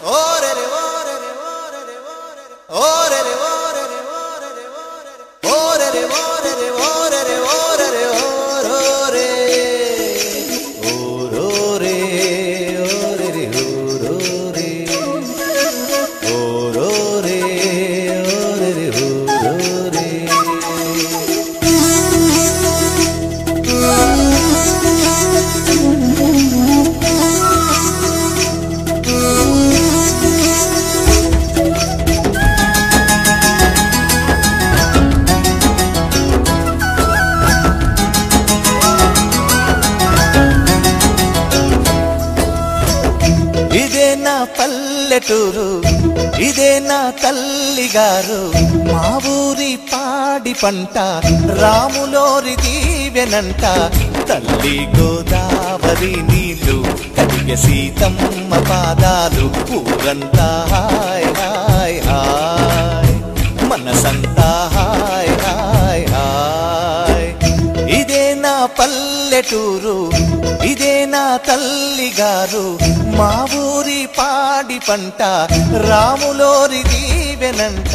ఇదే నా పల్లెటూరు ఇదే నా తల్లి గారు మా ఊరి పాడి పంట రాములోరి దీవెనంట తల్లి గోదావరి నీళ్ళు కడిగ సీతమ్మ పాదాలు ఊరంతా హాయ్ హాయ్ హాయ్ మనసంతా హాయ్ హాయ్ హాయ్ ఇదే నా పల్లెటూరు ఇదే నా తల్లి గారు మా ఊరి పాడి పంట రాములోరి దీవెనంట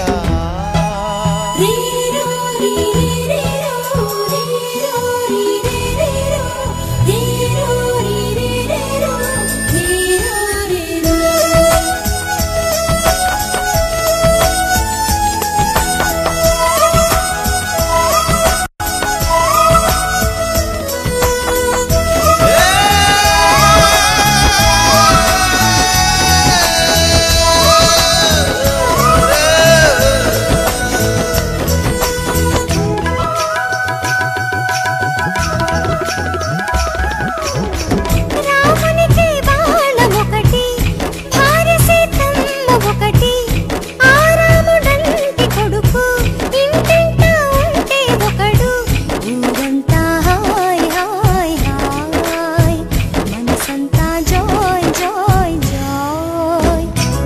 రామునికి బాణం ఒకటి భార్య సీతమ్మ ఒకటి ఆ రాముడంటి కొడుకు ఇంటింట ఉంటే ఒకడు ఊరంతా హాయ్ హాయ్ హాయ్ మనసంతా జాయ్ జాయ్ జాయ్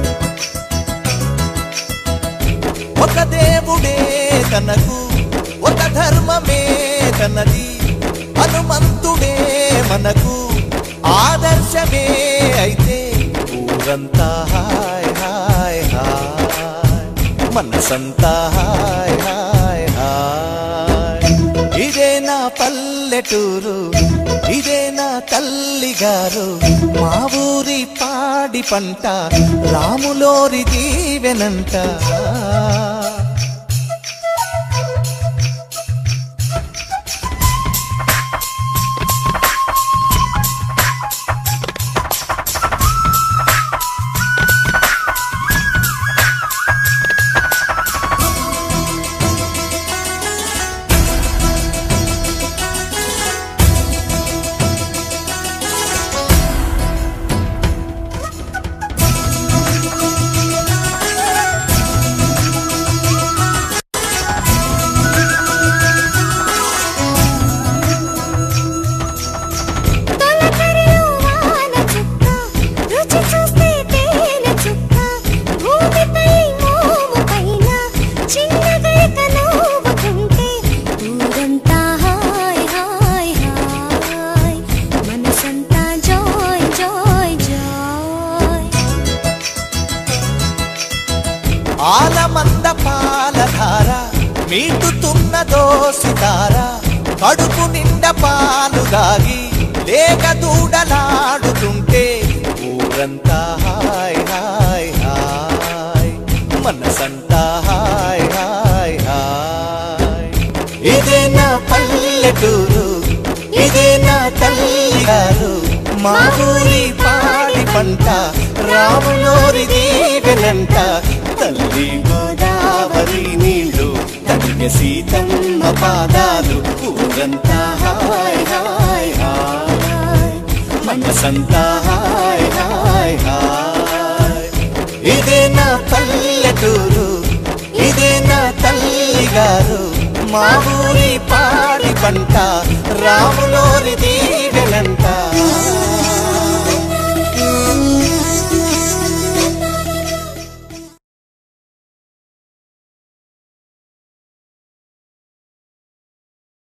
ఒక దేవుడే తనకు ఒక ధర్మమే తనది హనుమంతుడే మనకు ఆదర్శమే అయితే ఊరంతా హాయ్ హాయ్ హాయ్ మనసంతా హాయ్ హాయ్ హాయ్ ఇదే నా పల్లెటూరు ఇదే నా తల్లి గారు మా ఊరి పాడి పంట రాములోరి దీవెనంట తొలకరిలో వాన చుక్క రుచి చూస్తే తేనె చుక్క భూమిపై మోము పైన చిన్నగైక నవ్వుకుంటే ఊరంతా హాయ్ హాయ్ హాయ్ మనసంతా జాయ్ జాయ్ జాయ్ ఆలమంద పాలధార మీటుతున్న దోసితార కడుపు నిండ పాలు దాగి లేక దూడలాడుతుంటే ఊరంతా హాయ్ హాయ్ హాయ్ మనసంతా హాయ్ హాయ్ హాయ్ ఇదే నా పల్లెటూరు ఇదే నా తల్లి గారు మా ఊరి పాడి పంట రాములోరి దీవెనంట తల్లి గోదావరి నీళ్ళు తడిగ సీతమ్మ పాదాలు ఊరంతా హాయ్ హాయ్ హాయ్ మనసంతా హాయ్ హాయ్ హాయ్ ఇదే నా పల్లెటూరు ఇదే నా తల్లి గారు మా ఊరి పాడి పంట రాముల